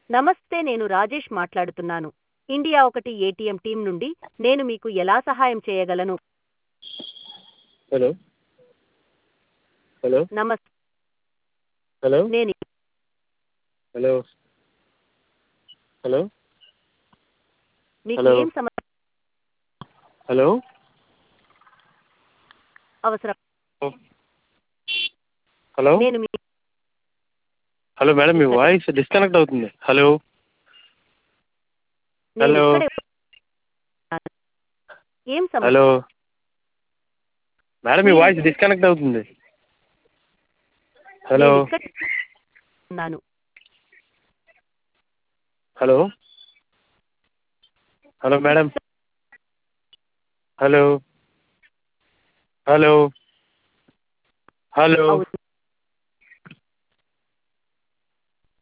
నమస్తే నేను రాజేష్ మాట్లాడుతున్నాను ఇండియా ఒకటి ఏటీఎం టీం నుండి నేను మీకు ఎలా సహాయం చేయగలను హలో హలో నమస్ హలో నేను హలో హలో మీకు హలో. ఏం సమస్య హలో అవసరం హలో నేను మీ హలో మేడం మీ వాయిస్ డిస్కనెక్ట్ అవుతుంది హలో నేను హలో. ఇక్కడే ఉన్నాను. ఏం సమస్య హలో మేడం మీ మీరు- వాయిస్ డిస్కనెక్ట్ అవుతుంది హలో నేను ఇక్కడే ఉన్నాను hello hello madam hello hello hello అవును